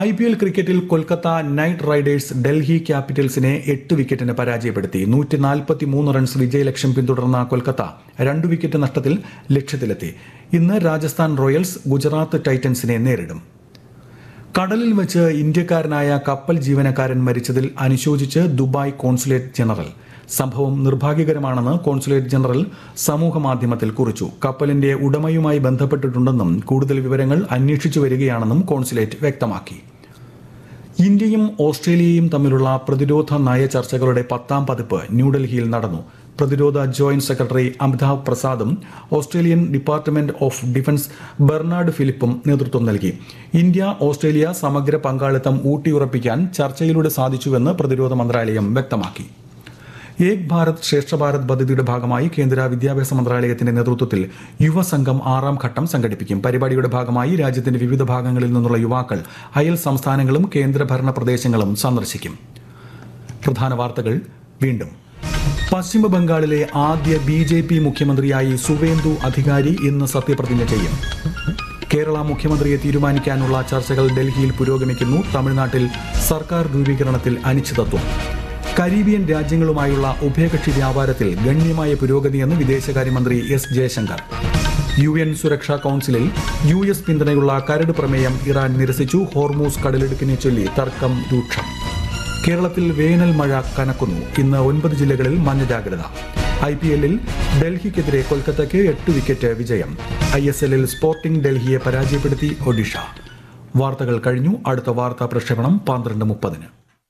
I P L ക്രിക്കറ്റിൽ Kolkata night Riders Delhi ക്യാപിറ്റൽസിനെ എട്ട് വിക്കറ്റിന് പരാജയപ്പെടുത്തി നൂറ്റി നാൽപ്പത്തി മൂന്ന് റൺസ് വിജയലക്ഷ്യം പിന്തുടർന്ന കൊൽക്കത്ത രണ്ട് വിക്കറ്റ് നഷ്ടത്തിൽ ലക്ഷ്യത്തിലെത്തി ഇന്ന് രാജസ്ഥാൻ റോയൽസ് ഗുജറാത്ത് ടൈറ്റൻസിനെ നേരിടും കടലിൽ വെച്ച് ഇന്ത്യക്കാരനായ കപ്പൽ ജീവനക്കാരൻ മരിച്ചതിൽ അനുശോചിച്ച് ദുബായ് കോൺസുലേറ്റ് ജനറൽ സംഭവം നിർഭാഗ്യകരമാണെന്ന് കോൺസുലേറ്റ് ജനറൽ സമൂഹ മാധ്യമത്തിൽ കുറിച്ചു കപ്പലിന്റെ ഉടമയുമായി ബന്ധപ്പെട്ടിട്ടുണ്ടെന്നും കൂടുതൽ വിവരങ്ങൾ അന്വേഷിച്ചു വരികയാണെന്നും കോൺസുലേറ്റ് വ്യക്തമാക്കി ഇന്ത്യയും ഓസ്ട്രേലിയയും തമ്മിലുള്ള പ്രതിരോധ നയ ചർച്ചകളുടെ പത്താം പതിപ്പ് ന്യൂഡൽഹിയിൽ നടന്നു പ്രതിരോധ ജോയിന്റ് സെക്രട്ടറി അമിതാഭ് പ്രസാദും Australian department of defence Bernard ഫിലിപ്പും നേതൃത്വം നൽകി ഇന്ത്യ ഓസ്ട്രേലിയ സമഗ്ര പങ്കാളിത്തം ഊട്ടിയുറപ്പിക്കാൻ ചർച്ചയിലൂടെ സാധിച്ചുവെന്ന് പ്രതിരോധ മന്ത്രാലയം വ്യക്തമാക്കി ഏക് ഭാരത് ശ്രേഷ്ഠ ഭാരത് പദ്ധതിയുടെ ഭാഗമായി കേന്ദ്ര വിദ്യാഭ്യാസ മന്ത്രാലയത്തിന്റെ നേതൃത്വത്തിൽ യുവസംഘം ആറാം ഘട്ടം സംഘടിപ്പിക്കും പരിപാടിയുടെ ഭാഗമായി രാജ്യത്തിന്റെ വിവിധ ഭാഗങ്ങളിൽ നിന്നുള്ള യുവാക്കൾ അയൽ സംസ്ഥാനങ്ങളും കേന്ദ്രഭരണ പ്രദേശങ്ങളും സന്ദർശിക്കും പ്രധാന വാർത്തകൾ വീണ്ടും പശ്ചിമ ബംഗാളിലെ ആദ്യ ബി ജെ പി മുഖ്യമന്ത്രിയായി സുവേന്ദു അധികാരി ഇന്ന് സത്യപ്രതിജ്ഞ ചെയ്യും കേരള മുഖ്യമന്ത്രിയെ തീരുമാനിക്കാനുള്ള ചർച്ചകൾ ഡൽഹിയിൽ പുരോഗമിക്കുന്നു തമിഴ്നാട്ടിൽ സർക്കാർ രൂപീകരണത്തിൽ അനിശ്ചിതത്വം കരീബിയൻ രാജ്യങ്ങളുമായുള്ള ഉഭയകക്ഷി വ്യാപാരത്തിൽ ഗണ്യമായ പുരോഗതിയെന്ന് വിദേശകാര്യമന്ത്രി എസ് ജയശങ്കർ യു എൻ സുരക്ഷാ കൌൺസിലിൽ യു എസ് പിന്തുണയുള്ള കരട് പ്രമേയം ഇറാൻ നിരസിച്ചു ഹോർമൂസ് കടലിടുക്കിനെ ചൊല്ലി തർക്കം രൂക്ഷം കേരളത്തിൽ വേനൽ മഴ കനക്കുന്നു ഇന്ന് ഒൻപത് ജില്ലകളിൽ മഞ്ഞ ജാഗ്രത ഐ പി എല്ലിൽ ഡൽഹിക്കെതിരെ കൊൽക്കത്തയ്ക്ക് എട്ട് വിക്കറ്റ് വിജയം ഐ എസ് എല്ലിൽ സ്പോർട്ടിംഗ് ഡൽഹിയെ പരാജയപ്പെടുത്തി ഒഡീഷ വാർത്തകൾ കഴിഞ്ഞു അടുത്ത വാർത്താ പ്രക്ഷേപണം പന്ത്രണ്ട് മുപ്പതിന്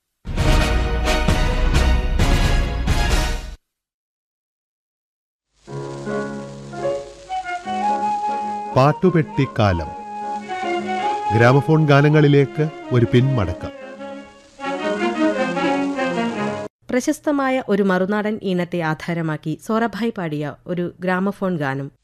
പാട്ടുപെട്ടിക്കാലം ഗ്രാമഫോൺ ഗാനങ്ങളിലേക്ക് ഒരു പിന്മടക്കം പ്രശസ്തമായ ഒരു മറുനാടൻ ഈണത്തെ ആധാരമാക്കി സോറഭായ് പാടിയ ഒരു ഗ്രാമഫോൺ ഗാനം